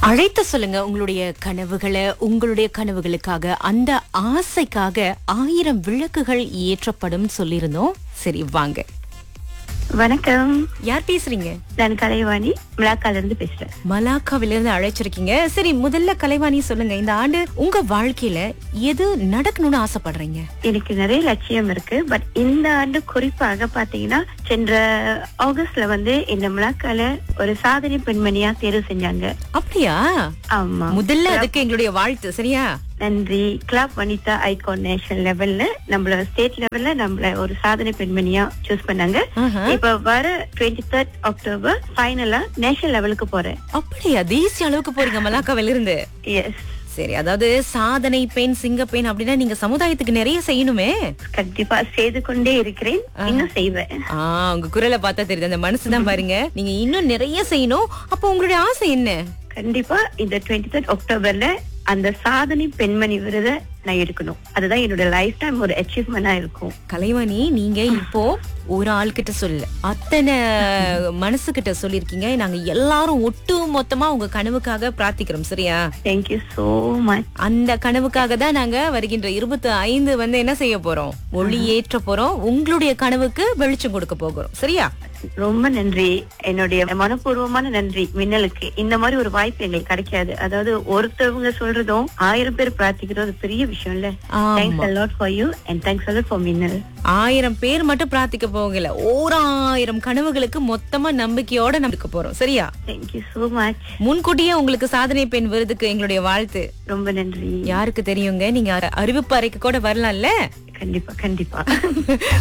அழைத்து சொல்லுங்க உங்களுடைய கனவுகளை உங்களுடைய கனவுகளுக்காக அந்த ஆசைக்காக ஆயிரம் விளக்குகள் ஏற்றப்படும் சொல்லியிருந்தோம் சரி வாங்க வணக்கம் யார் பேசுறீங்க நான் கலைவாணி மிளாக்கால இருந்து பேசுறேன் மலாக்காவில இருந்து அழைச்சிருக்கீங்க சரி முதல்ல கலைவாணி சொல்லுங்க இந்த ஆண்டு உங்க வாழ்க்கையில எது நடக்கணும்னு ஆசைப்படுறீங்க எனக்கு நிறைய லட்சியம் இருக்கு பட் இந்த ஆண்டு குறிப்பாக பாத்தீங்கன்னா சென்ற ஆகஸ்ட்ல வந்து இந்த மிளாக்கால ஒரு சாதனை பெண்மணியா தேர்வு செஞ்சாங்க அப்படியா ஆமா முதல்ல அதுக்கு எங்களுடைய வாழ்த்து சரியா நன்றி கிளப் வனிதா ஐகான் நேஷனல் லெவல்ல நம்மள ஸ்டேட் லெவல்ல நம்மள ஒரு சாதனை பெண்மணியா சூஸ் பண்ணாங்க ஆஹா. இப்ப வர டுவெண்ட்டி தேர்ட் அக்டோபர் ஃபைனலா நேஷனல் லெவலுக்கு போறேன் அப்படியா தேசிய அளவுக்கு போறீங்க மலாக்காவில இருந்து எஸ் சரி அதாவது சாதனை பெண் சிங்க பெண் அப்படின்னா நீங்க சமுதாயத்துக்கு நிறைய செய்யணுமே கண்டிப்பா செய்து கொண்டே இருக்கிறேன் இன்னும் செய்வேன் ஆ உங்க குரலை பார்த்தா தெரியுது அந்த மனசுதான் பாருங்க நீங்க இன்னும் நிறைய செய்யணும் அப்போ உங்களுடைய ஆசை என்ன கண்டிப்பா இந்த டுவெண்ட்டி தேர்ட் அக்டோபர்ல அந்த சாதனை பெண்மணி விருதை நான் எடுக்கணும் அதுதான் என்னோட லைஃப் டைம் ஒரு அச்சீவ்மெண்டா இருக்கும் கலைவாணி நீங்க இப்போ ஒரு ஆள் கிட்ட சொல்ல அத்தனை மனசு கிட்ட சொல்லிருக்கீங்க நாங்க எல்லாரும் ஒட்டு மொத்தமா உங்க கனவுக்காக பிரார்த்திக்கிறோம் சரியா தேங்க்யூ சோ மச் அந்த கனவுக்காக தான் நாங்க வருகின்ற இருபத்தி ஐந்து வந்து என்ன செய்ய போறோம் ஒளி ஏற்ற போறோம் உங்களுடைய கனவுக்கு வெளிச்சம் கொடுக்க போகிறோம் சரியா ரொம்ப நன்றி என்னுடைய மனப்பூர்வமான நன்றி மின்னலுக்கு இந்த மாதிரி ஒரு வாய்ப்பு எங்களுக்கு கிடைக்காது அதாவது ஒருத்தவங்க சொல்றதும் ஆயிரம் பேர் பிரார்த்திக்கிறதும் அது பெரிய விஷயம் இல்ல ஆமா. Thanks a lot for you and thanks a lot for மின்னல் ஆயிரம் பேர் மட்டும் பிரார்த்திக்க போகல ஓர் ஆயிரம் கனவுகளுக்கு மொத்தமா நம்பிக்கையோட நம்பிக்க போறோம் சரியா தேங்க்யூ சோ மச் முன்கூட்டியே உங்களுக்கு சாதனை பெண் விருதுக்கு எங்களுடைய வாழ்த்து ரொம்ப நன்றி யாருக்கு தெரியுங்க நீங்க அறிவிப்பு அறைக்கு கூட வரலாம்ல கண்டிப்பா கண்டிப்பா